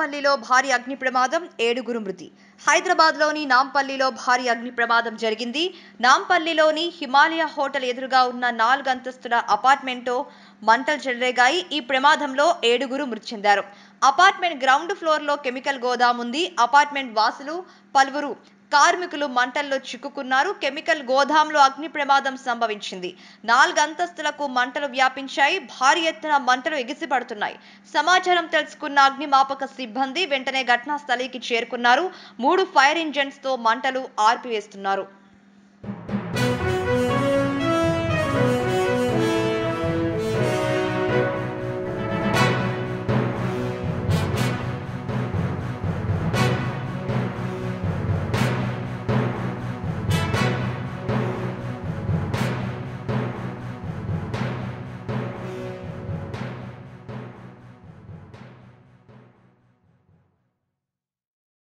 నాంపల్లిలో భారీ అగ్ని ప్రమాదం ఏడుగురు మృతి హైదరాబాద్లోని నాంపల్లిలో భారీ అగ్ని ప్రమాదం జరిగింది నాంపల్లిలోని హిమాలయ హోటల్ ఎదురుగా ఉన్న నాలుగు అంతస్తుల అపార్ట్మెంట్లో మంటలు చెలరేగాయి ఈ ప్రమాదంలో ఏడుగురు మృతి చెందారు అపార్ట్మెంట్ గ్రౌండ్ ఫ్లోర్లో కెమికల్ గోదాం ఉంది అపార్ట్మెంట్ వాసులు పలువురు కార్మికులు మంటల్లో చిక్కుకున్నారు కెమికల్ గోదాంలో అగ్ని ప్రమాదం సంభవించింది నాలుగు అంతస్తులకు మంటలు వ్యాపించాయి భారీ ఎత్తున మంటలు ఎగిసిపడుతున్నాయి సమాచారం తెలుసుకున్న అగ్నిమాపక సిబ్బంది వెంటనే ఘటనా స్థలికి చేరుకున్నారు మూడు ఫైర్ ఇంజన్స్ తో మంటలు ఆర్పివేస్తున్నారు